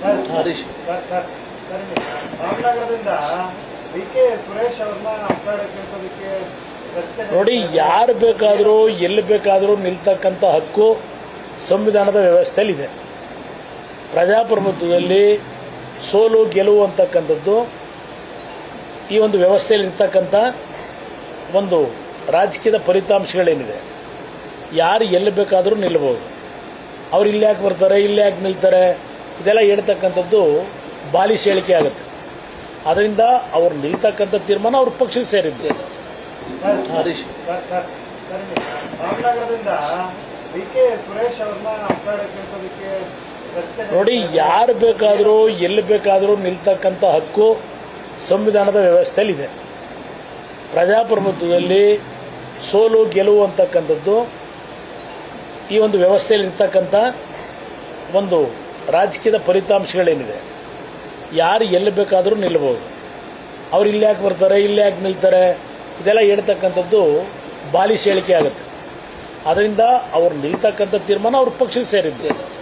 Harish sir sir sir ಇಲ್ಲಿ ರಾಮನಗರದಿಂದ D K Suresh ಅವ್ರನ್ನ ಅಖಾಡಕ್ಕೆ ಇಳಿಸೋದಕ್ಕೆ ಚರ್ಚೆ ನೋಡಿ ಯಾರು ಬೇಕಾದರೂ ಎಲ್ಲಿ ಬೇಕಾದರೂ ನಿಲ್ತಕ್ಕಂಥ ಹಕ್ಕು ಸಂವಿಧಾನದ ವ್ಯವಸ್ಥೆಯಲ್ಲಿದೆ ಪ್ರಜಾಪ್ರಭುತ್ವದಲ್ಲಿ ಸೋಲು ಗೆಲುವು ಅಂತಕ್ಕಂಥದ್ದು ಈ ಒಂದು ವ್ಯವಸ್ಥೆಯಲ್ಲಿ ಇರ್ತಕ್ಕಂಥ ಒಂದು ರಾಜಕೀಯದ ಫಲಿತಾಂಶಗಳೇನಿದೆ ಯಾರು ಎಲ್ಲಿ ಬೇಕಾದರೂ ನಿಲ್ಲಬಹುದು ಅವ್ರು ಇಲ್ಲಿ ಯಾಕೆ ಬರ್ತಾರೆ ಇಲ್ಲಿ ಯಾಕೆ ನಿಲ್ತಾರೆ ಇದೆಲ್ಲ ಹೇಳ್ತಕ್ಕಂಥದ್ದು ಬಾಲಿಶ ಹೇಳಿಕೆ ಆಗುತ್ತೆ ಅದರಿಂದ ಅವ್ರು ನಿಲ್ತಕ್ಕಂಥ ತೀರ್ಮಾನ ಅವ್ರ ಪಕ್ಷಕ್ಕೆ ಸೇರಿದ್ದು sir Harish sir sir sir ಇಲ್ಲಿ ರಾಮನಗರದಿಂದ ಡಿ ಕೆ ಸುರೇಶ್ ಅವ್ರನ್ನ ಅಖಾಡಕ್ಕೆ ಇಳಿಸೋದಕ್ಕೆ ಚರ್ಚೆ ನೋಡಿ ಯಾರು ಬೇಕಾದರೂ ಎಲ್ಲಿ ಬೇಕಾದರೂ ನಿಲ್ತಕ್ಕಂಥ ಹಕ್ಕು ಸಂವಿಧಾನದ ವ್ಯವಸ್ಥೆಯಲ್ಲಿದೆ ಪ್ರಜಾಪ್ರಭುತ್ವದಲ್ಲಿ ಸೋಲು ಗೆಲುವು ಅಂತಕ್ಕಂಥದ್ದು ಈ ಒಂದು ವ್ಯವಸ್ಥೆಯಲ್ಲಿ ಇರ್ತಕ್ಕಂಥ ಒಂದು ರಾಜಕೀಯದ ಫಲಿತಾಂಶಗಳೇನಿದೆ ಯಾರು ಎಲ್ಲಿ ಬೇಕಾದರೂ ನಿಲ್ಲಬಹುದು ಅವ್ರು ಇಲ್ಲಿ ಯಾಕೆ ಬರ್ತಾರೆ ಇಲ್ಲಿ ಯಾಕೆ ನಿಲ್ತಾರೆ ಇದೆಲ್ಲ ಹೇಳ್ತಕ್ಕಂಥದ್ದು ಬಾಲಿಶ ಹೇಳಿಕೆ ಆಗುತ್ತೆ ಅದರಿಂದ ಅವ್ರು ನಿಲ್ತಕ್ಕಂಥ ತೀರ್ಮಾನ ಅವ್ರ ಪಕ್ಷಕ್ಕೆ ಸೇರಿದ್ದು